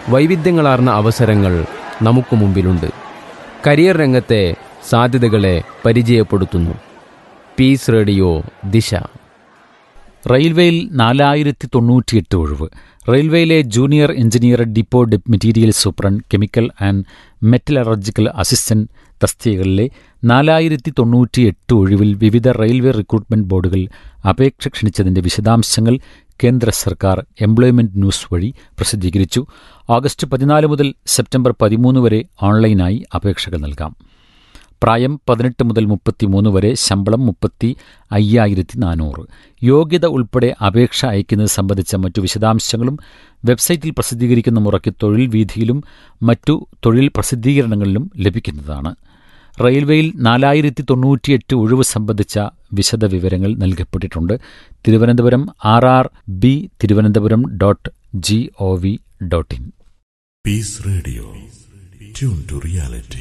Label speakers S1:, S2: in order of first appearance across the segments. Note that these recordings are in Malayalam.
S1: വൈവിധ്യങ്ങളാർന്ന അവസരങ്ങൾ നമുക്ക് മുമ്പിലുണ്ട് കരിയർ രംഗത്തെ സാധ്യതകളെ പരിചയപ്പെടുത്തുന്നു പീസ് റേഡിയോ ദിശ
S2: റെയിൽവേയിൽ നാലായിരത്തി തൊണ്ണൂറ്റിയെട്ട് ഒഴിവ് റെയിൽവേയിലെ ജൂനിയർ എഞ്ചിനീയർ ഡിപ്പോ ഡെപ് material superintendent chemical and metallurgical assistant തസ്തികകളിലെ നാലായിരത്തി തൊണ്ണൂറ്റിയെട്ട് ഒഴിവിൽ വിവിധ റെയിൽവേ റിക്രൂട്ട്മെന്റ് ബോർഡുകൾ അപേക്ഷ ക്ഷണിച്ചതിന്റെ വിശദാംശങ്ങൾ കേന്ദ്ര സർക്കാർ എംപ്ലോയ്മെന്റ് ന്യൂസ് വഴി പ്രസിദ്ധീകരിച്ചു ഓഗസ്റ്റ് പതിനാല് മുതൽ സെപ്റ്റംബർ പതിമൂന്ന് വരെ ഓൺലൈനായി അപേക്ഷകൾ നൽകാം പ്രായം പതിനെട്ട് മുതൽ മുപ്പത്തിമൂന്ന് വരെ ശമ്പളം മുപ്പത്തി അയ്യായിരത്തി നാനൂറ് യോഗ്യത ഉൾപ്പെടെ അപേക്ഷ അയക്കുന്നത് സംബന്ധിച്ച മറ്റു വിശദാംശങ്ങളും വെബ്സൈറ്റിൽ പ്രസിദ്ധീകരിക്കുന്ന മുറയ്ക്ക് തൊഴിൽ വീഥിയിലും മറ്റു തൊഴിൽ പ്രസിദ്ധീകരണങ്ങളിലും ലഭിക്കുന്നതാണ് റെയിൽവേയിൽ നാലായിരത്തി തൊണ്ണൂറ്റിയെട്ട് ഒഴിവ് സംബന്ധിച്ച വിശദ വിവരങ്ങൾ നൽകപ്പെട്ടിട്ടുണ്ട് Thiruvananthapuram R R B Thiruvananthapuram dot G O V dot in
S3: Peace Radio. Tune to reality.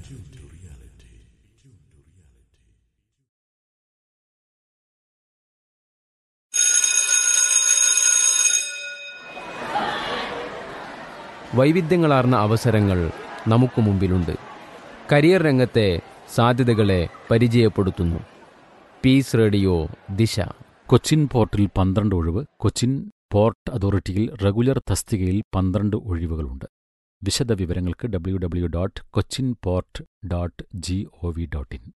S1: വൈവിധ്യങ്ങളാർന്ന അവസരങ്ങൾ നമുക്ക് മുമ്പിലുണ്ട് കരിയർ രംഗത്തെ സാധ്യതകളെ പരിചയപ്പെടുത്തുന്നു പീസ് റേഡിയോ ദിശ
S2: കൊച്ചിൻ പോർട്ടിൽ പന്ത്രണ്ട് ഒഴിവ് കൊച്ചിൻ പോർട്ട് അതോറിറ്റിയിൽ റെഗുലർ തസ്തികയിൽ പന്ത്രണ്ട് ഒഴിവുകളുണ്ട് വിശദ വിവരങ്ങൾക്ക് W W dot Cochin port dot G O V dot in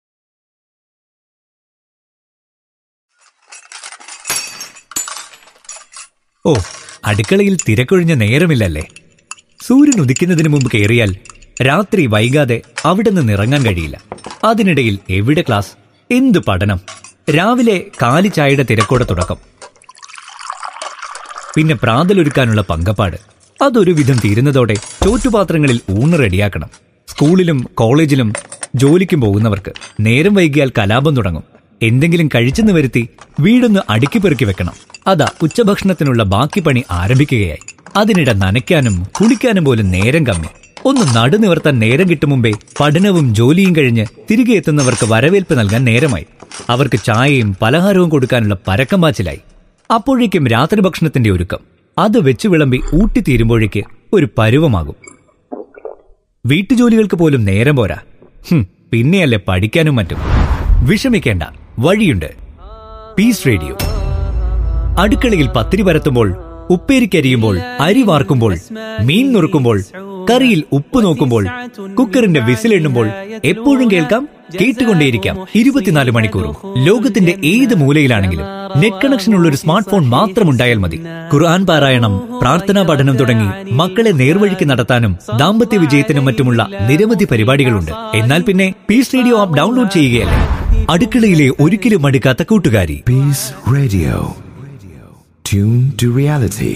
S4: ഓ അടുക്കളയിൽ തിരക്കൊഴിഞ്ഞ നേരമില്ലല്ലേ സൂര്യൻ ഉദിക്കുന്നതിന് മുമ്പ് കയറിയാൽ രാത്രി വൈകാതെ അവിടെ നിന്ന് ഇറങ്ങാൻ കഴിയില്ല അതിനിടയിൽ എവിടെ ക്ലാസ് എന്ത് പഠനം രാവിലെ കാലി ചായയുടെ തിരക്കോടെ തുടക്കം പിന്നെ പ്രാതലൊരുക്കാനുള്ള പങ്കപ്പാട് അതൊരു വിധം തീരുന്നതോടെ ചോറ്റുപാത്രങ്ങളിൽ ഊണ് റെഡിയാക്കണം സ്കൂളിലും കോളേജിലും ജോലിക്കും പോകുന്നവർക്ക് നേരം വൈകിയാൽ കലാപം തുടങ്ങും എന്തെങ്കിലും കഴിച്ചെന്ന് വരുത്തി വീടൊന്ന് അടുക്കി പെറുക്കി വെക്കണം അതാ ഉച്ചഭക്ഷണത്തിനുള്ള ബാക്കി പണി ആരംഭിക്കുകയായി അതിനിടെ നനയ്ക്കാനും കുളിക്കാനും പോലും നേരം കമ്മി ഒന്ന് നടുനിവർത്താൻ നേരം കിട്ടും മുമ്പേ പഠനവും ജോലിയും കഴിഞ്ഞ് തിരികെ എത്തുന്നവർക്ക് വരവേൽപ്പ് നൽകാൻ നേരമായി അവർക്ക് ചായയും പലഹാരവും കൊടുക്കാനുള്ള പരക്കം പാച്ചിലായി അപ്പോഴേക്കും രാത്രി ഭക്ഷണത്തിന്റെ ഒരുക്കം അത് വെച്ച് വിളമ്പി ഊട്ടിത്തീരുമ്പോഴേക്ക് ഒരു പരുവമാകും വീട്ടുജോലികൾക്ക് പോലും നേരം പോരാ ഹും, പിന്നെയല്ലേ പഠിക്കാനും മറ്റും വിഷമിക്കേണ്ട വഴിയുണ്ട് പീസ് റേഡിയോ അടുക്കളയിൽ പത്തിരി പരത്തുമ്പോൾ ഉപ്പേരിക്കരിയുമ്പോൾ അരി വാർക്കുമ്പോൾ മീൻ നുറുക്കുമ്പോൾ കറിയിൽ ഉപ്പ് നോക്കുമ്പോൾ കുക്കറിന്റെ വിസിലെണ്ണുമ്പോൾ എപ്പോഴും കേൾക്കാം കേട്ടുകൊണ്ടേയിരിക്കാം ഇരുപത്തിനാല് മണിക്കൂറും ലോകത്തിന്റെ ഏത് മൂലയിലാണെങ്കിലും നെറ്റ് കണക്ഷൻ ഉള്ള ഒരു സ്മാർട്ട് ഫോൺ മാത്രം ഉണ്ടായാൽ മതി ഖുർആൻ പാരായണം പ്രാർത്ഥനാ പഠനം തുടങ്ങി മക്കളെ നേർവഴിക്ക് നടത്താനും ദാമ്പത്യ വിജയത്തിനും മറ്റുമുള്ള നിരവധി പരിപാടികളുണ്ട് എന്നാൽ പിന്നെ പീസ് റേഡിയോ ആപ്പ് ഡൗൺലോഡ് ചെയ്യുകയല്ലേ അടുക്കളയിലെ ഒരിക്കലും മടുക്കാത്ത കൂട്ടുകാരി
S3: Peace Radio. Tune to reality.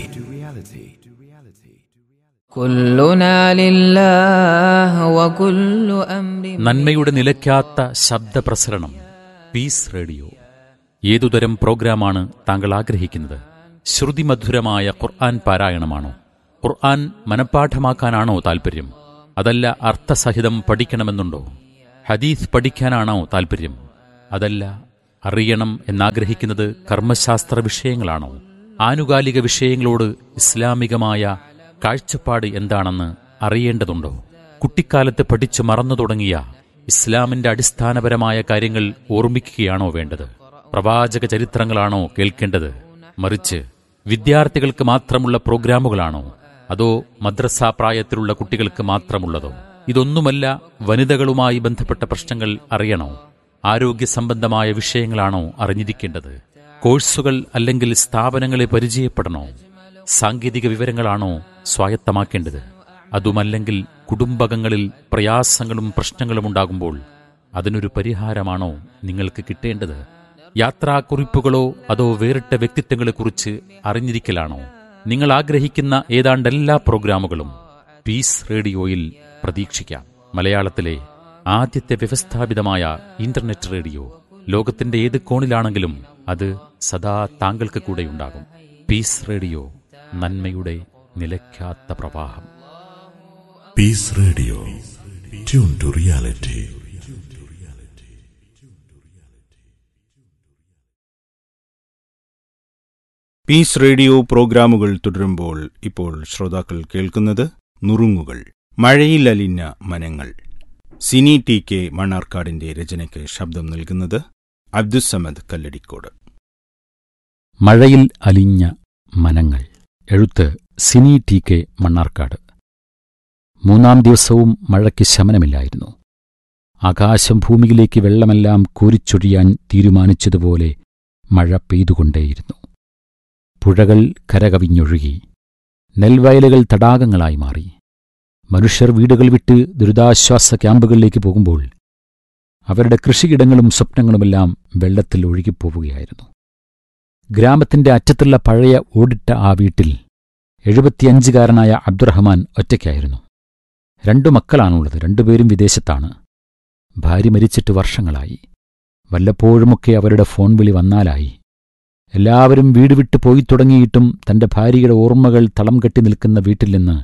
S5: كلنا لله وكل أمر
S2: നന്മയുടെ നിലയ്ക്കാത്ത ശബ്ദപ്രസരണം പീസ് റേഡിയോ ഏതുതരം പ്രോഗ്രാമാണ് താങ്കൾ ആഗ്രഹിക്കുന്നത് ശ്രുതിമധുരമായ ഖുർആൻ പാരായണമാണോ ഖുർആൻ മനഃപ്പാഠമാക്കാനാണോ താൽപ്പര്യം അതല്ല അർത്ഥസഹിതം പഠിക്കണമെന്നുണ്ടോ ഹദീസ് പഠിക്കാനാണോ താൽപ്പര്യം അതല്ല അറിയണം എന്നാഗ്രഹിക്കുന്നത് കർമ്മശാസ്ത്ര വിഷയങ്ങളാണോ ആനുകാലിക വിഷയങ്ങളോട് ഇസ്ലാമികമായ കാഴ്ചപ്പാട് എന്താണെന്ന് അറിയേണ്ടതുണ്ടോ കുട്ടിക്കാലത്ത് പഠിച്ചു മറന്നു തുടങ്ങിയ ഇസ്ലാമിന്റെ അടിസ്ഥാനപരമായ കാര്യങ്ങൾ ഓർമ്മിക്കുകയാണോ വേണ്ടത് പ്രവാചക ചരിത്രങ്ങളാണോ കേൾക്കേണ്ടത് മറിച്ച് വിദ്യാർത്ഥികൾക്ക് മാത്രമുള്ള പ്രോഗ്രാമുകളാണോ അതോ മദ്രസ പ്രായത്തിലുള്ള കുട്ടികൾക്ക് മാത്രമുള്ളതോ ഇതൊന്നുമല്ല വനിതകളുമായി ബന്ധപ്പെട്ട പ്രശ്നങ്ങൾ അറിയണോ ആരോഗ്യ സംബന്ധമായ വിഷയങ്ങളാണോ അറിഞ്ഞിരിക്കേണ്ടത് കോഴ്സുകൾ അല്ലെങ്കിൽ സ്ഥാപനങ്ങളെ പരിചയപ്പെടണോ സാങ്കേതിക വിവരങ്ങളാണോ സ്വായത്തമാക്കേണ്ടത് അതുമല്ലെങ്കിൽ കുടുംബകങ്ങളിൽ പ്രയാസങ്ങളും പ്രശ്നങ്ങളും ഉണ്ടാകുമ്പോൾ അതിനൊരു പരിഹാരമാണോ നിങ്ങൾക്ക് കിട്ടേണ്ടത് യാത്രാക്കുറിപ്പുകളോ അതോ വേറിട്ട വ്യക്തിത്വങ്ങളെക്കുറിച്ച് അറിഞ്ഞിരിക്കലാണോ നിങ്ങൾ ആഗ്രഹിക്കുന്ന ഏതാണ്ട് എല്ലാ പ്രോഗ്രാമുകളും പീസ് റേഡിയോയിൽ പ്രതീക്ഷിക്കാം മലയാളത്തിലെ ആദ്യത്തെ വ്യവസ്ഥാപിതമായ ഇന്റർനെറ്റ് റേഡിയോ ലോകത്തിന്റെ ഏത് കോണിലാണെങ്കിലും അത് സദാ താങ്കൾക്ക് കൂടെയുണ്ടാകും പീസ് റേഡിയോ നന്മയുടെ നിലയ്ക്കാത്ത പ്രവാഹം
S3: Peace Radio. Tune to reality.
S6: Peace Radio പ്രോഗ്രാമുകൾ തുടരുമ്പോൾ ഇപ്പോൾ ശ്രോതാക്കൾ കേൾക്കുന്നത് നുറുങ്ങുകൾ മഴയിൽ അലിഞ്ഞ മനങ്ങൾ സിനി ടി കെ മണ്ണാർക്കാടിന്റെ രചനയ്ക്ക് ശബ്ദം നൽകുന്നത് അബ്ദുസമദ് കല്ലടിക്കോട്
S2: മഴയിൽ അലിഞ്ഞ മനങ്ങൾ എഴുത്ത് സിനി ടി കെ മണ്ണാർക്കാട് മൂന്നാം ദിവസവും മഴയ്ക്ക് ശമനമില്ലായിരുന്നു ആകാശം ഭൂമിയിലേക്ക് വെള്ളമെല്ലാം കോരിച്ചൊഴിയാൻ തീരുമാനിച്ചതുപോലെ മഴ പെയ്തുകൊണ്ടേയിരുന്നു പുഴകൾ കരകവിഞ്ഞൊഴുകി നെൽവയലുകൾ തടാകങ്ങളായി മാറി മനുഷ്യർ വീടുകൾ വിട്ട് ദുരിതാശ്വാസ ക്യാമ്പുകളിലേക്ക് പോകുമ്പോൾ അവരുടെ കൃഷിയിടങ്ങളും സ്വപ്നങ്ങളുമെല്ലാം വെള്ളത്തിൽ ഒഴുകിപ്പോവുകയായിരുന്നു ഗ്രാമത്തിന്റെ അറ്റത്തുള്ള പഴയ ഓടിട്ട ആ വീട്ടിൽ എഴുപത്തിയഞ്ചുകാരനായ അബ്ദുറഹ്മാൻ ഒറ്റയ്ക്കായിരുന്നു രണ്ടു മക്കളാണുള്ളത് രണ്ടുപേരും വിദേശത്താണ് ഭാര്യ മരിച്ചിട്ട് വർഷങ്ങളായി വല്ലപ്പോഴുമൊക്കെ അവരുടെ ഫോൺ വിളി വന്നാലായി എല്ലാവരും വീട് വിട്ടു പോയി തുടങ്ങിയിട്ടും തന്റെ ഭാര്യയുടെ ഓർമ്മകൾ തളം കെട്ടി നിൽക്കുന്ന വീട്ടിൽ നിന്ന്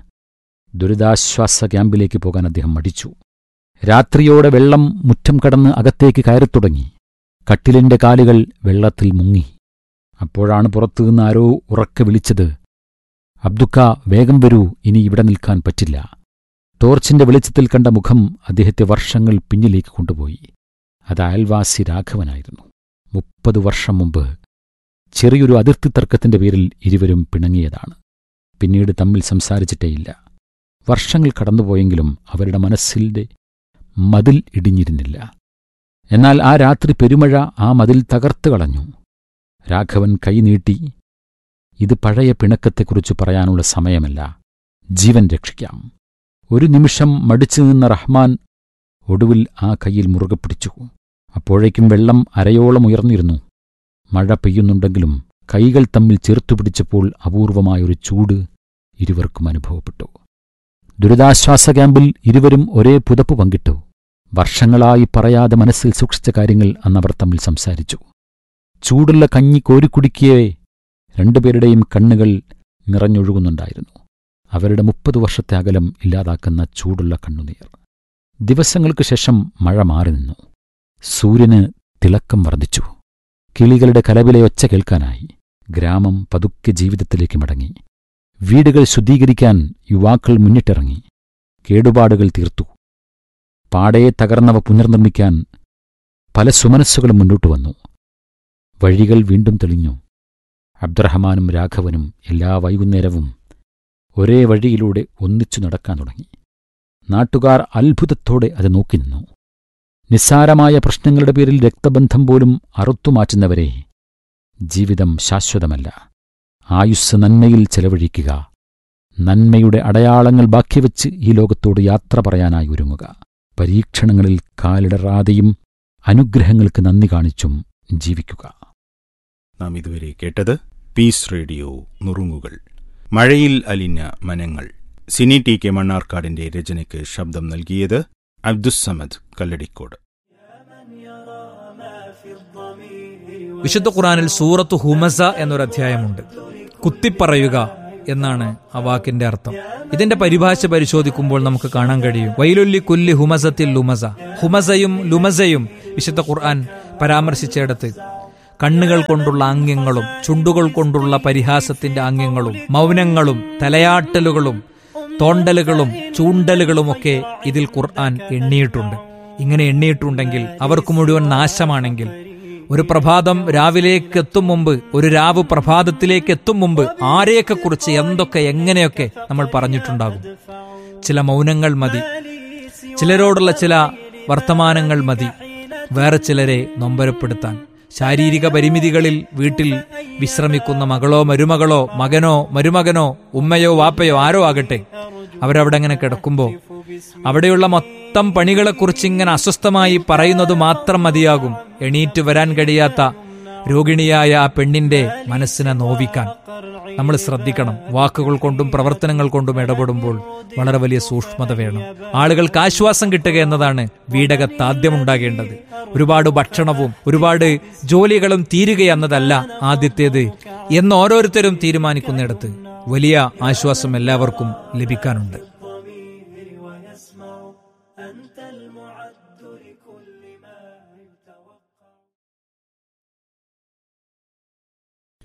S2: ദുരിതാശ്വാസ ക്യാമ്പിലേക്ക് പോകാൻ അദ്ദേഹം മടിച്ചു രാത്രിയോടെ വെള്ളം മുറ്റം കടന്ന് അകത്തേക്ക് കയറിത്തുടങ്ങി കട്ടിലിന്റെ കാലുകൾ വെള്ളത്തിൽ മുങ്ങി അപ്പോഴാണ് പുറത്തുനിന്ന് ആരോ ഉറക്കെ വിളിച്ചത് അബ്ദുക്ക വേഗം വരൂ ഇനി ഇവിടെ നിൽക്കാൻ പറ്റില്ല ടോർച്ചിന്റെ വെളിച്ചത്തിൽ കണ്ട മുഖം അദ്ദേഹത്തെ വർഷങ്ങൾ പിന്നിലേക്ക് കൊണ്ടുപോയി അത് അയൽവാസി രാഘവനായിരുന്നു മുപ്പത് വർഷം മുമ്പ് ചെറിയൊരു അതിർത്തി തർക്കത്തിന്റെ പേരിൽ ഇരുവരും പിണങ്ങിയതാണ് പിന്നീട് തമ്മിൽ സംസാരിച്ചിട്ടേയില്ല വർഷങ്ങൾ കടന്നുപോയെങ്കിലും അവരുടെ മനസ്സിന്റെ മതിൽ ഇടിഞ്ഞിരുന്നില്ല എന്നാൽ ആ രാത്രി പെരുമഴ ആ മതിൽ തകർത്തു കളഞ്ഞു രാഘവൻ കൈനീട്ടി ഇത് പഴയ പിണക്കത്തെക്കുറിച്ച് പറയാനുള്ള സമയമല്ല ജീവൻ രക്ഷിക്കാം ഒരു നിമിഷം മടിച്ചു നിന്ന റഹ്മാൻ ഒടുവിൽ ആ കൈയിൽ മുറുകെ പിടിച്ചു അപ്പോഴേക്കും വെള്ളം അരയോളം ഉയർന്നിരുന്നു മഴ പെയ്യുന്നുണ്ടെങ്കിലും കൈകൾ തമ്മിൽ ചേർത്തുപിടിച്ചപ്പോൾ അപൂർവമായൊരു ചൂട് ഇരുവർക്കും അനുഭവപ്പെട്ടു ദുരിതാശ്വാസ ക്യാമ്പിൽ ഇരുവരും ഒരേ പുതപ്പ് പങ്കിട്ടു വർഷങ്ങളായി പറയാതെ മനസ്സിൽ സൂക്ഷിച്ച കാര്യങ്ങൾ അന്നവർ തമ്മിൽ സംസാരിച്ചു ചൂടുള്ള കഞ്ഞി കോരിക്കുടിക്കേ രണ്ടുപേരുടെയും കണ്ണുകൾ നിറഞ്ഞൊഴുകുന്നുണ്ടായിരുന്നു അവരുടെ മുപ്പത് വർഷത്തെ അകലം ഇല്ലാതാക്കുന്ന ചൂടുള്ള കണ്ണുനീർ ദിവസങ്ങൾക്ക് ശേഷം മഴ മാറി നിന്നു സൂര്യന് തിളക്കം വർദ്ധിച്ചു കിളികളുടെ കലവിലെ ഒച്ച കേൾക്കാനായി ഗ്രാമം പതുക്കെ ജീവിതത്തിലേക്ക് മടങ്ങി വീടുകൾ ശുദ്ധീകരിക്കാൻ യുവാക്കൾ മുന്നിട്ടിറങ്ങി കേടുപാടുകൾ തീർത്തു പാടേ തകർന്നവ പുനർനിർമ്മിക്കാൻ പല സുമനസ്സുകളും മുന്നോട്ടു വന്നു വഴികൾ വീണ്ടും തെളിഞ്ഞു അബ്ദുറഹ്മാനും രാഘവനും എല്ലാ വൈകുന്നേരവും ഒരേ വഴിയിലൂടെ ഒന്നിച്ചു നടക്കാൻ തുടങ്ങി നാട്ടുകാർ അത്ഭുതത്തോടെ അത് നോക്കി നിന്നു നിസ്സാരമായ പ്രശ്നങ്ങളുടെ പേരിൽ രക്തബന്ധം പോലും അറുത്തുമാറ്റുന്നവരെ ജീവിതം ശാശ്വതമല്ല ആയുസ് നന്മയിൽ ചെലവഴിക്കുക നന്മയുടെ അടയാളങ്ങൾ ബാക്കിവെച്ച് ഈ ലോകത്തോട് യാത്ര പറയാനായി ഒരുങ്ങുക പരീക്ഷണങ്ങളിൽ കാലിടറാതെയും അനുഗ്രഹങ്ങൾക്ക് നന്ദി കാണിച്ചും ജീവിക്കുക
S6: നാം ഇതുവരെ കേട്ടത് പീസ് റേഡിയോ നുറുങ്ങുകൾ മഴയിൽ അലിഞ്ഞ മനങ്ങൾ സിനി ടി കെ മണ്ണാർക്കാടിന്റെ രചനയ്ക്ക് ശബ്ദം നൽകിയത് അബ്ദുസമദ് കല്ലടിക്കോട്
S7: വിശുദ്ധ ഖുറാനിൽ സൂറത്ത് ഹുമസ എന്നൊരു അധ്യായമുണ്ട് കുത്തിപ്പറയുക എന്നാണ് ആ വാക്കിന്റെ അർത്ഥം ഇതിന്റെ പരിഭാഷ പരിശോധിക്കുമ്പോൾ നമുക്ക് കാണാൻ കഴിയും വൈലുല്ലി കുല്ലി ഹുമസത്തിൽ ലുമസ ഹുമസയും ലുമസയും വിശുദ്ധ ഖുർആൻ പരാമർശിച്ചിടത്ത് കണ്ണുകൾ കൊണ്ടുള്ള ആംഗ്യങ്ങളും ചുണ്ടുകൾ കൊണ്ടുള്ള പരിഹാസത്തിന്റെ ആംഗ്യങ്ങളും മൗനങ്ങളും തലയാട്ടലുകളും തോണ്ടലുകളും ചൂണ്ടലുകളുമൊക്കെ ഇതിൽ ഖുർആൻ എണ്ണിയിട്ടുണ്ട് ഇങ്ങനെ എണ്ണിയിട്ടുണ്ടെങ്കിൽ അവർക്ക് മുഴുവൻ നാശമാണെങ്കിൽ ഒരു പ്രഭാതം രാവിലേക്ക് എത്തും മുമ്പ് ഒരു രാവ് പ്രഭാതത്തിലേക്ക് എത്തും മുമ്പ് ആരെയൊക്കെ കുറിച്ച് എന്തൊക്കെ എങ്ങനെയൊക്കെ നമ്മൾ പറഞ്ഞിട്ടുണ്ടാകും ചില മൗനങ്ങൾ മതി ചിലരോടുള്ള ചില വർത്തമാനങ്ങൾ മതി വേറെ ചിലരെ നൊമ്പരപ്പെടുത്താൻ ശാരീരിക പരിമിതികളിൽ വീട്ടിൽ വിശ്രമിക്കുന്ന മകളോ മരുമകളോ മകനോ മരുമകനോ ഉമ്മയോ വാപ്പയോ ആരോ ആകട്ടെ അവരവിടെ അങ്ങനെ കിടക്കുമ്പോൾ അവിടെയുള്ള മൊത്തം പണികളെക്കുറിച്ച് ഇങ്ങനെ അസ്വസ്ഥമായി പറയുന്നത് മാത്രം മതിയാകും എണീറ്റ് വരാൻ കഴിയാത്ത രോഗിണിയായ ആ പെണ്ണിന്റെ മനസ്സിനെ നോവിക്കാൻ നമ്മൾ ശ്രദ്ധിക്കണം വാക്കുകൾ കൊണ്ടും പ്രവർത്തനങ്ങൾ കൊണ്ടും ഇടപെടുമ്പോൾ വളരെ വലിയ സൂക്ഷ്മത വേണം ആളുകൾക്ക് ആശ്വാസം കിട്ടുക എന്നതാണ് വീടകത്ത് ആദ്യം ഉണ്ടാകേണ്ടത് ഒരുപാട് ഭക്ഷണവും ഒരുപാട് ജോലികളും തീരുക എന്നതല്ല ആദ്യത്തേത് എന്ന് ഓരോരുത്തരും തീരുമാനിക്കുന്നിടത്ത് വലിയ ആശ്വാസം എല്ലാവർക്കും ലഭിക്കാനുണ്ട്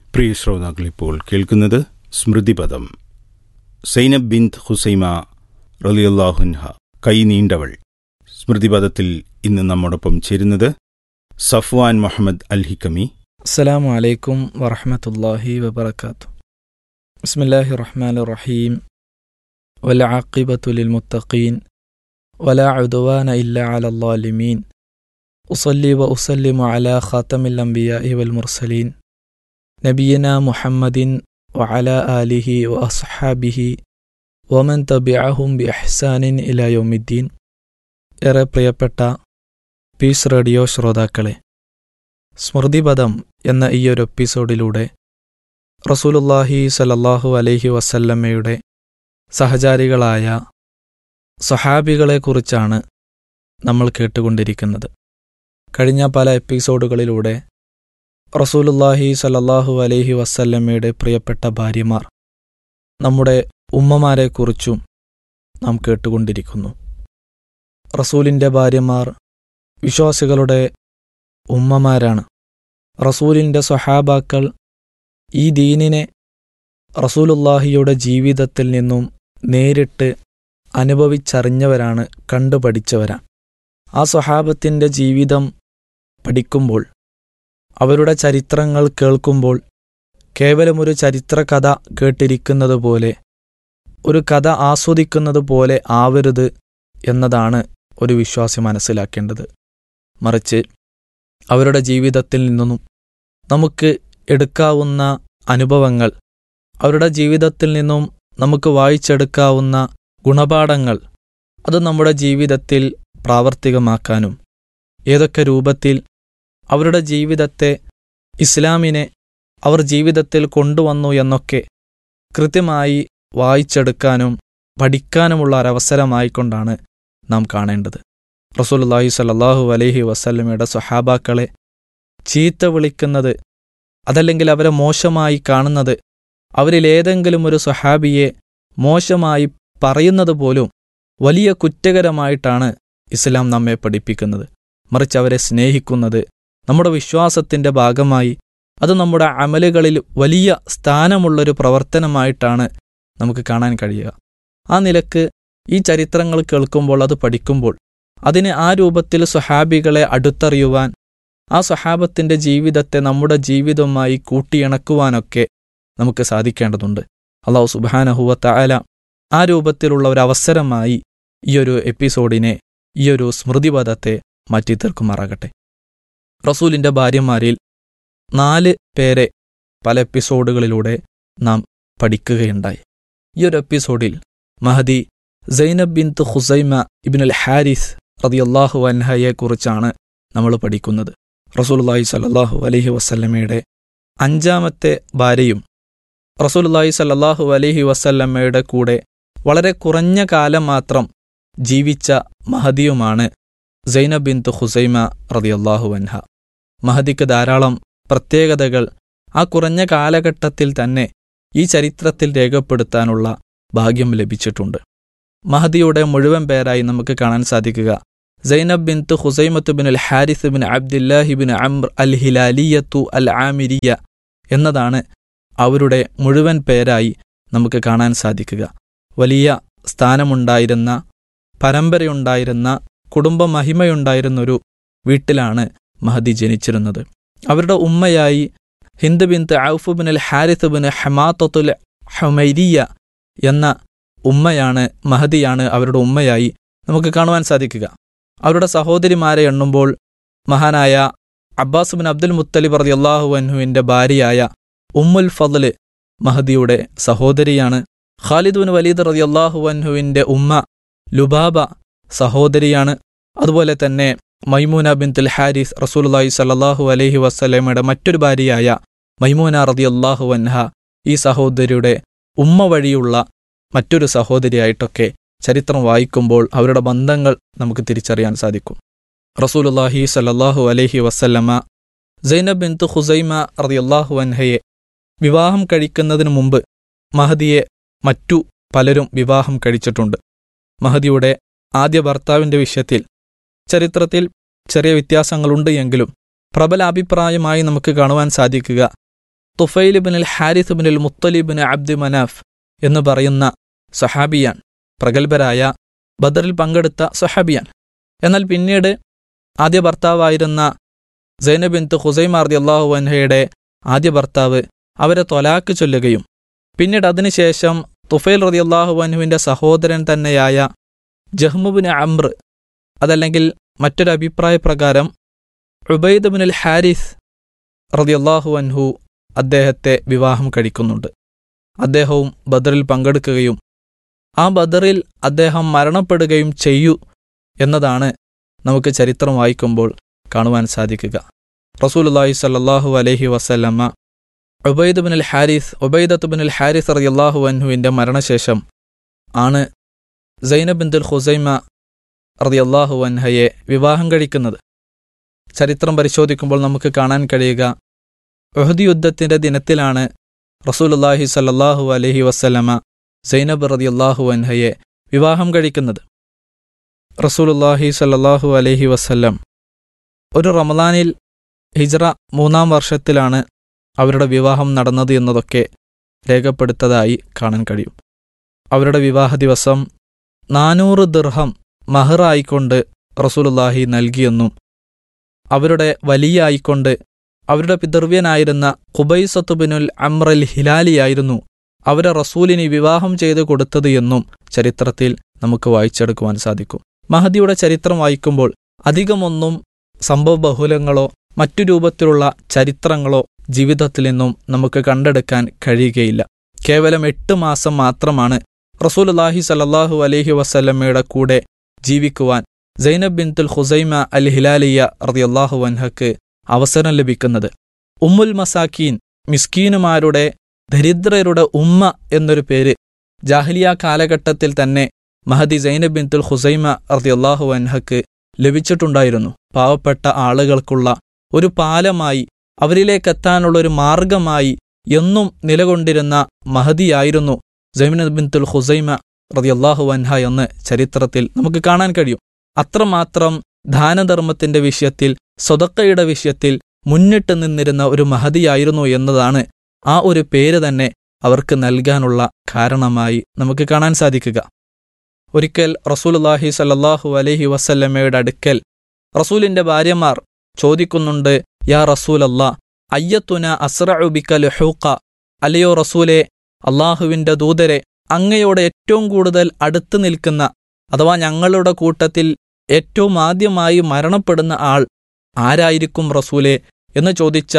S6: പ്രിയ ശ്രോതാക്കൾ ഇപ്പോൾ കേൾക്കുന്നത് സ്മൃതിപദം സൈനബ് ബിന്ത് ഹുസൈമ റലിയല്ലാഹുൻഹ കൈ നീണ്ടവൾ സ്മൃതിപദത്തിൽ ഇന്ന് നമ്മോടൊപ്പം ചേരുന്നത് സഫ്വാൻ മുഹമ്മദ് അൽ ഹിക്കമി
S8: السلام عليكم ورحمة الله وبركاته بسم الله الرحمن الرحيم والعاقبة للمتقين ولا عدوان إلا على الظالمين أصلي وأسلم على خاتم الأنبياء والمرسلين نبينا محمد وعلى آله وأصحابه ومن تبعهم بإحسان إلى يوم الدين ഏറെ പ്രിയപ്പെട്ട പീസ് റേഡിയോ ശ്രോതാക്കളെ സ്മൃതിപദം എന്ന ഈ ഒരു എപ്പിസോഡിലൂടെ റസൂലുല്ലാഹി സലല്ലാഹു അലൈഹി വസല്ലമ്മയുടെ സഹചാരികളായ സഹാബികളെക്കുറിച്ചാണ് നമ്മൾ കേട്ടുകൊണ്ടിരിക്കുന്നത് കഴിഞ്ഞ പല എപ്പിസോഡുകളിലൂടെ റസൂലുല്ലാഹി സലല്ലാഹു അലൈഹി വസല്ലമ്മയുടെ പ്രിയപ്പെട്ട ഭാര്യമാർ നമ്മുടെ ഉമ്മമാരെക്കുറിച്ചും നാം കേട്ടുകൊണ്ടിരിക്കുന്നു റസൂലിൻ്റെ ഭാര്യമാർ വിശ്വാസികളുടെ ഉമ്മമാരാണ് റസൂലിൻ്റെ സ്വഹാബാക്കൾ ഈ ദീനിനെ റസൂലുല്ലാഹിയുടെ ജീവിതത്തിൽ നിന്നും നേരിട്ട് അനുഭവിച്ചറിഞ്ഞവരാണ് കണ്ടുപഠിച്ചവരാണ് ആ സ്വഹാബത്തിൻ്റെ ജീവിതം പഠിക്കുമ്പോൾ അവരുടെ ചരിത്രങ്ങൾ കേൾക്കുമ്പോൾ കേവലമൊരു ചരിത്രകഥ കേട്ടിരിക്കുന്നത് പോലെ ഒരു കഥ ആസ്വദിക്കുന്നത് പോലെ ആവരുത് എന്നതാണ് ഒരു വിശ്വാസി മനസ്സിലാക്കേണ്ടത് മറിച്ച് അവരുടെ ജീവിതത്തിൽ നിന്നും നമുക്ക് എടുക്കാവുന്ന അനുഭവങ്ങൾ അവരുടെ ജീവിതത്തിൽ നിന്നും നമുക്ക് വായിച്ചെടുക്കാവുന്ന ഗുണപാഠങ്ങൾ അത് നമ്മുടെ ജീവിതത്തിൽ പ്രാവർത്തികമാക്കാനും ഏതൊക്കെ രൂപത്തിൽ അവരുടെ ജീവിതത്തെ ഇസ്ലാമിനെ അവർ ജീവിതത്തിൽ കൊണ്ടുവന്നു എന്നൊക്കെ കൃത്യമായി വായിച്ചെടുക്കാനും പഠിക്കാനുമുള്ള ഒരവസരമായിക്കൊണ്ടാണ് നാം കാണേണ്ടത് റസൂലുള്ളാഹി സ്വല്ലല്ലാഹു അലൈഹി വസല്ലമയുടെ സ്വഹാബാക്കളെ ചീത്ത വിളിക്കുന്നത് അതല്ലെങ്കിൽ അവരെ മോശമായി കാണുന്നത് അവരിൽ ഏതെങ്കിലും ഒരു സ്വഹാബിയെ മോശമായി പറയുന്നത് പോലും വലിയ കുറ്റകരമായിട്ടാണ് ഇസ്ലാം നമ്മെ പഠിപ്പിക്കുന്നത് മറിച്ച് അവരെ സ്നേഹിക്കുന്നത് നമ്മുടെ വിശ്വാസത്തിൻ്റെ ഭാഗമായി അത് നമ്മുടെ അമലുകളിൽ വലിയ സ്ഥാനമുള്ളൊരു പ്രവർത്തനമായിട്ടാണ് നമുക്ക് കാണാൻ കഴിയുക ആ നിലക്ക് ഈ ചരിത്രങ്ങൾ കേൾക്കുമ്പോൾ അത് പഠിക്കുമ്പോൾ അതിന് ആ രൂപത്തിൽ സ്വഹാബികളെ അടുത്തറിയുവാൻ ആ സ്വഹാബത്തിൻ്റെ ജീവിതത്തെ നമ്മുടെ ജീവിതവുമായി കൂട്ടിയിണക്കുവാനൊക്കെ നമുക്ക് സാധിക്കേണ്ടതുണ്ട് അള്ളാഹു സുബാനഹുവ താല ആ രൂപത്തിലുള്ള ഒരു അവസരമായി ഈ ഒരു എപ്പിസോഡിനെ ഈ ഒരു സ്മൃതിപഥത്തെ മാറ്റി തീർക്കുമാറാകട്ടെ റസൂലിൻ്റെ ഭാര്യമാരിൽ നാല് പേരെ പല എപ്പിസോഡുകളിലൂടെ നാം പഠിക്കുകയുണ്ടായി ഈ ഒരു എപ്പിസോഡിൽ മഹദി സൈനബ് ബിന്ത് ഹുസൈമ ഇബിനുൽ ഹാരിസ് റതിയല്ലാഹു അൻഹയെക്കുറിച്ചാണ് നമ്മൾ പഠിക്കുന്നത് റസൂലുല്ലാഹി സല്ലാഹു അലഹി വസല്ലമയുടെ അഞ്ചാമത്തെ ഭാര്യയും റസൂലുല്ലാഹി സല്ലാഹു അലഹി വസല്ലമ്മയുടെ കൂടെ വളരെ കുറഞ്ഞ കാലം മാത്രം ജീവിച്ച മഹദിയുമാണ് സൈനബ് ബിന്ത് ഹുസൈമ റതിയല്ലാഹു അൻഹ മഹദിക്ക് ധാരാളം പ്രത്യേകതകൾ ആ കുറഞ്ഞ കാലഘട്ടത്തിൽ തന്നെ ഈ ചരിത്രത്തിൽ രേഖപ്പെടുത്താനുള്ള ഭാഗ്യം ലഭിച്ചിട്ടുണ്ട് മഹദിയുടെ മുഴുവൻ പേരായി നമുക്ക് കാണാൻ സാധിക്കുക Zainab bint Huzaimat bin al Harith bin Abdullahi bin Amr al Hilaliyyatu al Amiriya എന്നതാണ് അവരുടെ മുഴുവൻ പേരായി നമുക്ക് കാണാൻ സാധിക്കുക വലിയ സ്ഥാനമുണ്ടായിരുന്ന പരമ്പരയുണ്ടായിരുന്ന കുടുംബ മഹിമയുണ്ടായിരുന്നൊരു വീട്ടിലാണ് മഹദി ജനിച്ചിരുന്നത് അവരുടെ ഉമ്മയായി Hind bint Auf bin al Harith bin Hamatul Humairiya എന്ന ഉമ്മയാണ് മഹദിയാണ് അവരുടെ ഉമ്മയായി നമുക്ക് കാണുവാൻ സാധിക്കുക അവരുടെ സഹോദരിമാരെ എണ്ണുമ്പോൾ മഹാനായ അബ്ബാസ് ബിൻ അബ്ദുൽ മുത്തലിബ് റതി അള്ളാഹു അൻഹുവിൻ്റെ ഭാര്യയായ ഉമ്മുൽ ഫضല് മഹദിയുടെ സഹോദരിയാണ് ഖാലിദ് ബിൻ വലീദ് റതി അള്ളാഹു അൻഹുവിൻ്റെ ഉമ്മ ലുബാബ സഹോദരിയാണ് അതുപോലെ തന്നെ മൈമൂന ബിൻ തുൽ ഹാരിസ് റസൂലുല്ലാഹി സല്ലാഹു അലൈഹി വസ്ലമയുടെ മറ്റൊരു ഭാര്യയായ മൈമൂന റതി അള്ളാഹു അൻഹ ഈ സഹോദരിയുടെ ഉമ്മ വഴിയുള്ള മറ്റൊരു സഹോദരിയായിട്ടൊക്കെ ചരിത്രം വായിക്കുമ്പോൾ അവരുടെ ബന്ധങ്ങൾ നമുക്ക് തിരിച്ചറിയാൻ സാധിക്കും റസൂലുല്ലാഹി സല്ലാഹു അലൈഹി വസല്ലമ സൈനബ് ബിൻ ഹുസൈമ റതിയല്ലാഹു അൻഹയെ വിവാഹം കഴിക്കുന്നതിനു മുമ്പ് മഹദിയെ മറ്റു പലരും വിവാഹം കഴിച്ചിട്ടുണ്ട് മഹദിയുടെ ആദ്യ ഭർത്താവിൻ്റെ വിഷയത്തിൽ ചരിത്രത്തിൽ ചെറിയ വ്യത്യാസങ്ങളുണ്ട് എങ്കിലും പ്രബല അഭിപ്രായമായി നമുക്ക് കാണുവാൻ സാധിക്കുക Tufail bin al Harith bin al മുത്തലിബിൻ അബ്ദു മനാഫ് എന്ന് പറയുന്ന സഹാബിയാൻ പ്രഗത്ഭരായ ബദറിൽ പങ്കെടുത്ത സഹാബിയാൻ എന്നാൽ പിന്നീട് ആദ്യ ഭർത്താവായിരുന്ന സൈനബിന്ത് ഹുസൈമാർ അള്ളാഹു അൻഹയുടെ ആദ്യ ഭർത്താവ് അവരെ തൊലാക്ക് ചൊല്ലുകയും പിന്നീട് അതിനുശേഷം തുഫൈൽ റതിയല്ലാഹു അൻഹുവിൻ്റെ സഹോദരൻ തന്നെയായ ജഹ്മുബിന് അമ്ര അതല്ലെങ്കിൽ മറ്റൊരു അഭിപ്രായ പ്രകാരം ഉബൈദ് ബിൻ അൽ ഹാരിസ് റതിയല്ലാഹു അൻഹു അദ്ദേഹത്തെ വിവാഹം കഴിക്കുന്നുണ്ട് അദ്ദേഹവും ബദറിൽ പങ്കെടുക്കുകയും ആ ബദറിൽ അദ്ദേഹം മരണപ്പെടുകയും ചെയ്യൂ എന്നതാണ് നമുക്ക് ചരിത്രം വായിക്കുമ്പോൾ കാണുവാൻ സാധിക്കുക റസൂലുല്ലാഹി സല്ലാഹു അലഹി വസല്ലമ്മ Ubaid bin al Harith Ubaidat bin al Harith റളിയല്ലാഹു അൻഹുവിൻ്റെ മരണശേഷം ആണ് സൈനബ് ബിന്ദുൽ ഹുസൈമ റളിയല്ലാഹു അൻഹയെ വിവാഹം കഴിക്കുന്നത് ചരിത്രം പരിശോധിക്കുമ്പോൾ നമുക്ക് കാണാൻ കഴിയുക ഉഹദ് യുദ്ധത്തിൻ്റെ ദിനത്തിലാണ് റസൂലുല്ലാഹി സല്ലല്ലാഹു അലഹി വസ്സലമ സൈനബ് റളിയല്ലാഹു അൻഹയെ വിവാഹം കഴിക്കുന്നത് റസൂലുല്ലാഹി സല്ലല്ലാഹു അലഹി വസ്ല്ലം ഒരു റമദാനിൽ ഹിജ്റ മൂന്നാം വർഷത്തിലാണ് അവരുടെ വിവാഹം നടന്നത് എന്നതൊക്കെ രേഖപ്പെടുത്തതായി കാണാൻ കഴിയും അവരുടെ വിവാഹ ദിവസം നാനൂറ് ദിർഹം മഹറായിക്കൊണ്ട് റസൂലുല്ലാഹി നൽകിയെന്നും അവരുടെ വലിയ ആയിക്കൊണ്ട് അവരുടെ പിതൃവ്യനായിരുന്ന ഖുബൈസത്തുബിനുൽ അമ്രൽ ഹിലാലിയായിരുന്നു അവരെ റസൂലിന് വിവാഹം ചെയ്തു കൊടുത്തത് എന്നും ചരിത്രത്തിൽ നമുക്ക് വായിച്ചെടുക്കുവാൻ സാധിക്കും മഹദിയുടെ ചരിത്രം വായിക്കുമ്പോൾ അധികമൊന്നും സംഭവബഹുലങ്ങളോ മറ്റു രൂപത്തിലുള്ള ചരിത്രങ്ങളോ ജീവിതത്തിൽ നിന്നും നമുക്ക് കണ്ടെടുക്കാൻ കഴിയുകയില്ല കേവലം എട്ട് മാസം മാത്രമാണ് റസൂലുല്ലാഹി സലല്ലാഹു അലഹി വസല്ലമ്മയുടെ കൂടെ ജീവിക്കുവാൻ സൈനബ് ബിൻതുൽ ഹുസൈമ അൽ ഹിലാലിയ റതിയല്ലാഹു അൻഹക്ക് അവസരം ലഭിക്കുന്നത് ഉമ്മുൽ മസാക്കീൻ മിസ്കീനുമാരുടെ ദരിദ്രരുടെ ഉമ്മ എന്നൊരു പേര് ജാഹലിയ കാലഘട്ടത്തിൽ തന്നെ മഹദി സൈനബ് ബിൻതുൽ ഹുസൈമ റതിയല്ലാഹു അൻഹക്ക് ലഭിച്ചിട്ടുണ്ടായിരുന്നു പാവപ്പെട്ട ആളുകൾക്കുള്ള ഒരു പാലമായി അവരിലേക്കെത്താനുള്ള ഒരു മാർഗമായി എന്നും നിലകൊണ്ടിരുന്ന മഹദിയായിരുന്നു ജൈമിന ബിൻതുൽ ഹുസൈമ റതിയല്ലാഹു അൻഹ എന്ന് ചരിത്രത്തിൽ നമുക്ക് കാണാൻ കഴിയും അത്രമാത്രം ദാനധർമ്മത്തിന്റെ വിഷയത്തിൽ സ്വതക്കയുടെ വിഷയത്തിൽ മുന്നിട്ട് നിന്നിരുന്ന ഒരു മഹതിയായിരുന്നു എന്നതാണ് ആ ഒരു പേര് തന്നെ അവർക്ക് നൽകാനുള്ള കാരണമായി നമുക്ക് കാണാൻ സാധിക്കുക ഒരിക്കൽ റസൂലുല്ലാഹി സല്ലാഹു അലഹി വസല്ലമ്മയുടെ അടുക്കൽ റസൂലിന്റെ ഭാര്യമാർ ചോദിക്കുന്നുണ്ട് യാ റസൂലല്ല അയ്യത്തുന അസ്രഉബിക്ക ലുഹൂക്ക അല്ലയോ റസൂലെ അള്ളാഹുവിന്റെ ദൂതരെ അങ്ങയോട് ഏറ്റവും കൂടുതൽ അടുത്ത് നിൽക്കുന്ന അഥവാ ഞങ്ങളുടെ കൂട്ടത്തിൽ ഏറ്റവും ആദ്യമായി മരണപ്പെടുന്ന ആൾ ആരായിരിക്കും റസൂലെ എന്ന് ചോദിച്ച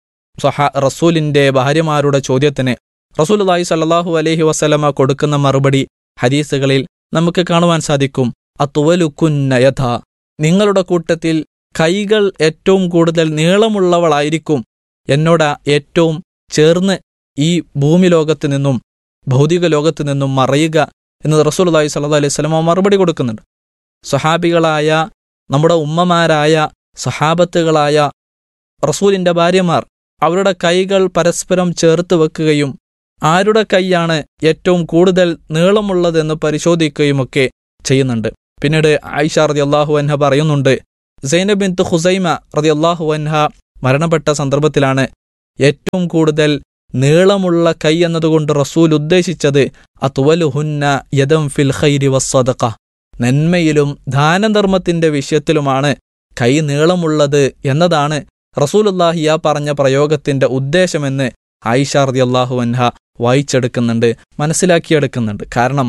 S8: സഹ റസൂലിന്റെ ഭാര്യമാരുടെ ചോദ്യത്തിന് റസൂൽ അള്ളാഹി സല്ലാഹു അലഹി വസ്ലമ കൊടുക്കുന്ന മറുപടി ഹദീസുകളിൽ നമുക്ക് കാണുവാൻ സാധിക്കും അതുവലുക്കുന്നയഥ നിങ്ങളുടെ കൂട്ടത്തിൽ കൈകൾ ഏറ്റവും കൂടുതൽ നീളമുള്ളവളായിരിക്കും എന്നോട് ഏറ്റവും ചേർന്ന് ഈ ഭൂമി ലോകത്ത് നിന്നും ഭൗതിക ലോകത്ത് നിന്നും മറയുക എന്ന് റസൂൽ അള്ളാഹി സല്ലാ അലൈഹി സ്വലമ മറുപടി കൊടുക്കുന്നുണ്ട് സഹാബികളായ നമ്മുടെ ഉമ്മമാരായ സഹാബത്തുകളായ റസൂലിന്റെ ഭാര്യമാർ അവരുടെ കൈകൾ പരസ്പരം ചേർത്ത് വെക്കുകയും ആരുടെ കൈയാണ് ഏറ്റവും കൂടുതൽ നീളമുള്ളതെന്ന് പരിശോധിക്കുകയുമൊക്കെ ചെയ്യുന്നുണ്ട് പിന്നീട് ആയിഷ റതി അള്ളാഹു അൻഹ പറയുന്നുണ്ട് സൈനബിൻ ഹുസൈമ റതി അള്ളാഹു അൻഹ മരണപ്പെട്ട സന്ദർഭത്തിലാണ് ഏറ്റവും കൂടുതൽ നീളമുള്ള കൈ എന്നതുകൊണ്ട് റസൂൽ ഉദ്ദേശിച്ചത് അതുവലുഹുന്ന യദം ഫിൽ ഖൈരി വസ്സദഖ നന്മയിലും ദാനധർമ്മത്തിന്റെ വിഷയത്തിലുമാണ് കൈ നീളമുള്ളത് എന്നതാണ് റസൂലുല്ലാഹി ആ പറഞ്ഞ പ്രയോഗത്തിന്റെ ഉദ്ദേശമെന്ന് ആയിഷ റതി അള്ളാഹു അൻഹ വായിച്ചെടുക്കുന്നുണ്ട് മനസ്സിലാക്കിയെടുക്കുന്നുണ്ട് കാരണം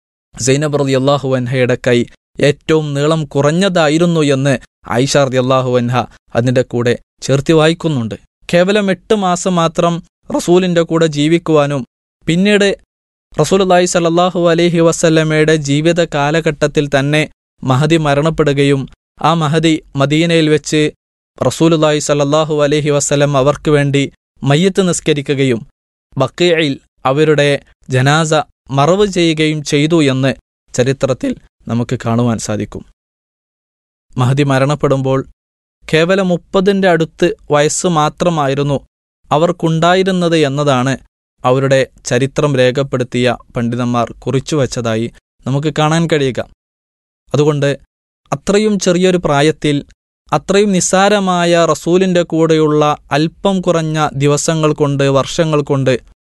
S8: സൈനബ് റതി അള്ളാഹു അൻഹയുടെ കൈ ഏറ്റവും നീളം കുറഞ്ഞതായിരുന്നു എന്ന് ആയിഷ റതി അള്ളാഹു അൻഹ അതിൻ്റെ കൂടെ ചേർത്തി വായിക്കുന്നുണ്ട് കേവലം എട്ട് മാസം മാത്രം റസൂലിന്റെ കൂടെ ജീവിക്കുവാനും പിന്നീട് റസൂലുല്ലാഹി സല്ലാഹു അലഹി വസല്ലമയുടെ ജീവിത കാലഘട്ടത്തിൽ തന്നെ മഹദി മരണപ്പെടുകയും ആ മഹദി മദീനയിൽ വെച്ച് റസൂലുല്ലാഹി സല്ലാഹു അലഹി വസ്ലം അവർക്ക് വേണ്ടി മയ്യത്ത് നിസ്കരിക്കുകയും ബക്കയിൽ അവരുടെ ജനാസ മറവ് ചെയ്യുകയും ചെയ്തു എന്ന് ചരിത്രത്തിൽ നമുക്ക് കാണുവാൻ സാധിക്കും മഹദി മരണപ്പെടുമ്പോൾ കേവലം മുപ്പതിൻ്റെ അടുത്ത് വയസ്സ് മാത്രമായിരുന്നു അവർക്കുണ്ടായിരുന്നത് എന്നതാണ് അവരുടെ ചരിത്രം രേഖപ്പെടുത്തിയ പണ്ഡിതന്മാർ കുറിച്ചുവച്ചതായി നമുക്ക് കാണാൻ കഴിയുക അതുകൊണ്ട് അത്രയും ചെറിയൊരു പ്രായത്തിൽ അത്രയും നിസ്സാരമായ റസൂലിൻ്റെ കൂടെയുള്ള അല്പം കുറഞ്ഞ ദിവസങ്ങൾ കൊണ്ട് വർഷങ്ങൾ കൊണ്ട്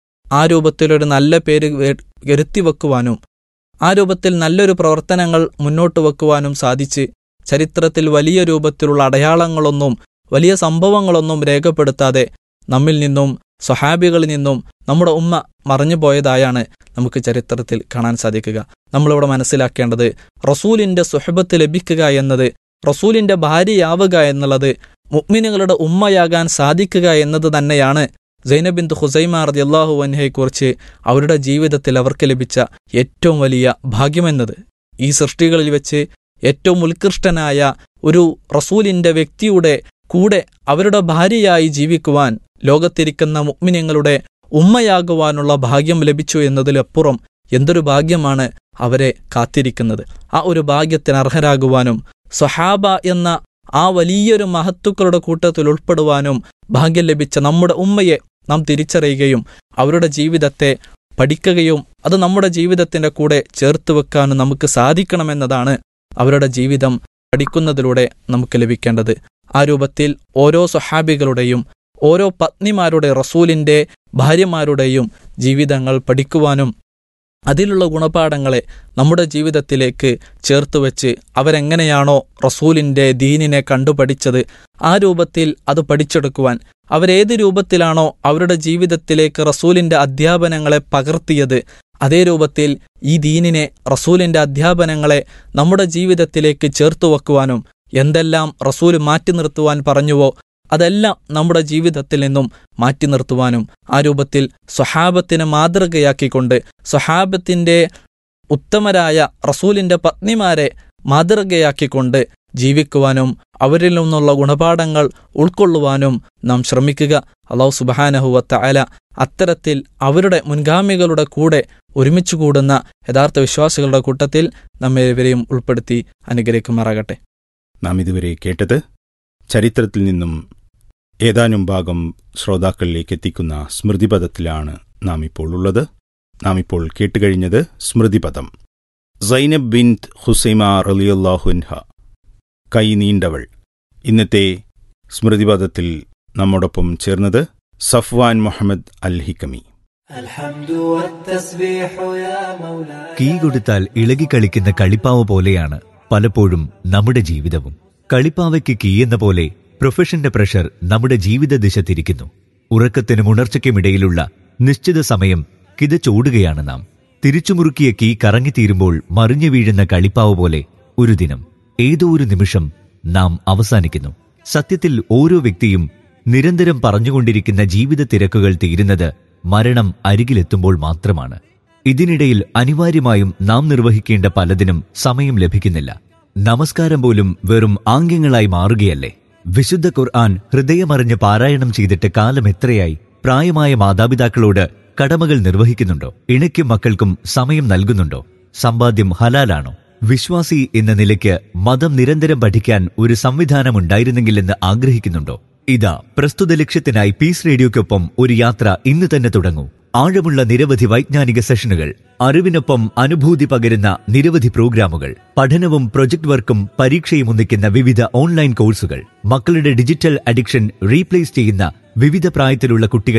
S8: ആ രൂപത്തിലൊരു നല്ല പേര് വെ- വരുത്തി വെക്കുവാനും ആ രൂപത്തിൽ നല്ലൊരു പ്രവർത്തനങ്ങൾ മുന്നോട്ട് വെക്കുവാനും സാധിച്ച് ചരിത്രത്തിൽ വലിയ രൂപത്തിലുള്ള അടയാളങ്ങളൊന്നും വലിയ സംഭവങ്ങളൊന്നും രേഖപ്പെടുത്താതെ നമ്മിൽ നിന്നും സ്വഹാബികളിൽ നിന്നും നമ്മുടെ ഉമ്മ മറഞ്ഞു പോയതായാണ് നമുക്ക് ചരിത്രത്തിൽ കാണാൻ സാധിക്കുക നമ്മളിവിടെ മനസ്സിലാക്കേണ്ടത് റസൂലിന്റെ സുഹബത്ത് ലഭിക്കുക എന്നത് റസൂലിന്റെ ഭാര്യയാവുക എന്നുള്ളത് മുഅ്മിനുകളുടെ ഉമ്മയാകാൻ സാധിക്കുക എന്നത് തന്നെയാണ് സൈനബിന്ദു ഹുസൈമ റളിയല്ലാഹു അൻഹയെക്കുറിച്ച് അവരുടെ ജീവിതത്തിൽ അവർക്ക് ലഭിച്ച ഏറ്റവും വലിയ ഭാഗ്യമെന്നത് ഈ സൃഷ്ടികളിൽ വെച്ച് ഏറ്റവും ഉത്കൃഷ്ടനായ ഒരു റസൂലിന്റെ വ്യക്തിയുടെ കൂടെ അവരുടെ ഭാര്യയായി ജീവിക്കുവാൻ ലോകത്തിരിക്കുന്ന മുഅ്മിനീങ്ങളുടെ ഉമ്മയാകുവാനുള്ള ഭാഗ്യം ലഭിച്ചു എന്നതിലപ്പുറം എന്തൊരു ഭാഗ്യമാണ് അവരെ കാത്തിരിക്കുന്നത് ആ ഒരു ഭാഗ്യത്തിന് അർഹരാകുവാനും സ്വഹാബ എന്ന ആ വലിയൊരു മഹത്തുക്കളുടെ കൂട്ടത്തിൽ ഉൾപ്പെടുവാനും ഭാഗ്യം ലഭിച്ച നമ്മുടെ ഉമ്മയെ നാം തിരിച്ചറിയുകയും അവരുടെ ജീവിതത്തെ പഠിക്കുകയും അത് നമ്മുടെ ജീവിതത്തിന്റെ കൂടെ ചേർത്ത് വെക്കാനും നമുക്ക് സാധിക്കണമെന്നതാണ് അവരുടെ ജീവിതം പഠിക്കുന്നതിലൂടെ നമുക്ക് ലഭിക്കേണ്ടത് ആ രൂപത്തിൽ ഓരോ സ്വഹാബികളുടെയും ഓരോ പത്നിമാരുടെ റസൂലിന്റെ ഭാര്യമാരുടെയും ജീവിതങ്ങൾ പഠിക്കുവാനും അതിലുള്ള ഗുണപാഠങ്ങളെ നമ്മുടെ ജീവിതത്തിലേക്ക് ചേർത്ത് വെച്ച് അവരെങ്ങനെയാണോ റസൂലിന്റെ ദീനിനെ കണ്ടുപഠിച്ചത് ആ രൂപത്തിൽ അത് പഠിച്ചെടുക്കുവാൻ അവരേത് രൂപത്തിലാണോ അവരുടെ ജീവിതത്തിലേക്ക് റസൂലിന്റെ അധ്യാപനങ്ങളെ പകർത്തിയത് അതേ രൂപത്തിൽ ഈ ദീനിനെ റസൂലിന്റെ അധ്യാപനങ്ങളെ നമ്മുടെ ജീവിതത്തിലേക്ക് ചേർത്തു വെക്കുവാനും എന്തെല്ലാം റസൂല് മാറ്റി നിർത്തുവാൻ പറഞ്ഞുവോ അതെല്ലാം നമ്മുടെ ജീവിതത്തിൽ നിന്നും മാറ്റി നിർത്തുവാനും ആ രൂപത്തിൽ സ്വഹാബത്തിനെ മാതൃകയാക്കിക്കൊണ്ട് സ്വഹാബത്തിന്റെ ഉത്തമരായ റസൂലിന്റെ പത്നിമാരെ മാതൃകയാക്കിക്കൊണ്ട് ജീവിക്കുവാനും അവരിൽ നിന്നുള്ള ഗുണപാഠങ്ങൾ ഉൾക്കൊള്ളുവാനും നാം ശ്രമിക്കുക അള്ളാഹു സുബാനഹുവത്ത അല അത്തരത്തിൽ അവരുടെ മുൻഗാമികളുടെ കൂടെ ഒരുമിച്ച് കൂടുന്ന യഥാർത്ഥ വിശ്വാസികളുടെ കൂട്ടത്തിൽ നമ്മെ ഇവരെയും ഉൾപ്പെടുത്തി അനുഗ്രഹിക്കുമാറാകട്ടെ
S6: നാം ഇതുവരെ കേട്ടത് ചരിത്രത്തിൽ നിന്നും ഏതാനും ഭാഗം ശ്രോതാക്കളിലേക്ക് എത്തിക്കുന്ന സ്മൃതിപദത്തിലാണ് നാം ഇപ്പോൾ ഉള്ളത് നാം ഇപ്പോൾ കേട്ടുകഴിഞ്ഞത് സ്മൃതിപദം സൈനബ് ബിൻ ഹുസൈമ റലിയല്ലാഹുൻഹ കൈ നീണ്ടവൾ ഇന്നത്തെ സ്മൃതിപദത്തിൽ നമ്മോടൊപ്പം ചേർന്നത് സഫ്വാൻ മുഹമ്മദ് അൽ ഹിക്കമി
S9: കീ കൊടുത്താൽ ഇളകിക്കളിക്കുന്ന കളിപ്പാവ പോലെയാണ് പലപ്പോഴും നമ്മുടെ ജീവിതവും കളിപ്പാവയ്ക്ക് കീ എന്ന പോലെ പ്രൊഫഷന്റെ പ്രഷർ നമ്മുടെ ജീവിത ദിശ തിരിക്കുന്നു ഉറക്കത്തിനും ഉണർച്ചയ്ക്കുമിടയിലുള്ള നിശ്ചിത സമയം കിതച്ചോടുകയാണ് നാം തിരിച്ചുമുറുക്കിയ കീ കറങ്ങിത്തീരുമ്പോൾ മറിഞ്ഞു വീഴുന്ന കളിപ്പാവ് പോലെ ഒരു ദിനം ഏതോ ഒരു നിമിഷം നാം അവസാനിക്കുന്നു സത്യത്തിൽ ഓരോ വ്യക്തിയും നിരന്തരം പറഞ്ഞുകൊണ്ടിരിക്കുന്ന ജീവിത തിരക്കുകൾ തീരുന്നത് മരണം അരികിലെത്തുമ്പോൾ മാത്രമാണ് ഇതിനിടയിൽ അനിവാര്യമായും നാം നിർവഹിക്കേണ്ട പലതിനും സമയം ലഭിക്കുന്നില്ല നമസ്കാരം പോലും വെറും ആംഗ്യങ്ങളായി മാറുകയല്ലേ വിശുദ്ധ ഖുർആൻ ഹൃദയമറിഞ്ഞ് പാരായണം ചെയ്തിട്ട് കാലം എത്രയായി പ്രായമായ മാതാപിതാക്കളോട് കടമകൾ നിർവഹിക്കുന്നുണ്ടോ ഇണയ്ക്കും മക്കൾക്കും സമയം നൽകുന്നുണ്ടോ സമ്പാദ്യം ഹലാലാണോ വിശ്വാസി എന്ന നിലയ്ക്ക് മതം നിരന്തരം പഠിക്കാൻ ഒരു സംവിധാനം ഉണ്ടായിരുന്നെങ്കിലെന്ന് ആഗ്രഹിക്കുന്നുണ്ടോ ഇതാ പ്രസ്തുത ലക്ഷ്യത്തിനായി പീസ് റേഡിയോയ്ക്കൊപ്പം ഒരു യാത്ര ഇന്ന് തന്നെ തുടങ്ങൂ ആഴമുള്ള നിരവധി വൈജ്ഞാനിക സെഷനുകൾ അറിവിനൊപ്പം അനുഭൂതി പകരുന്ന നിരവധി പ്രോഗ്രാമുകൾ പഠനവും പ്രൊജക്ട് വർക്കും പരീക്ഷയും ഒന്നിക്കുന്ന വിവിധ ഓൺലൈൻ കോഴ്സുകൾ മക്കളുടെ ഡിജിറ്റൽ അഡിക്ഷൻ റീപ്ലേസ് ചെയ്യുന്ന വിവിധ പ്രായത്തിലുള്ള കുട്ടികൾ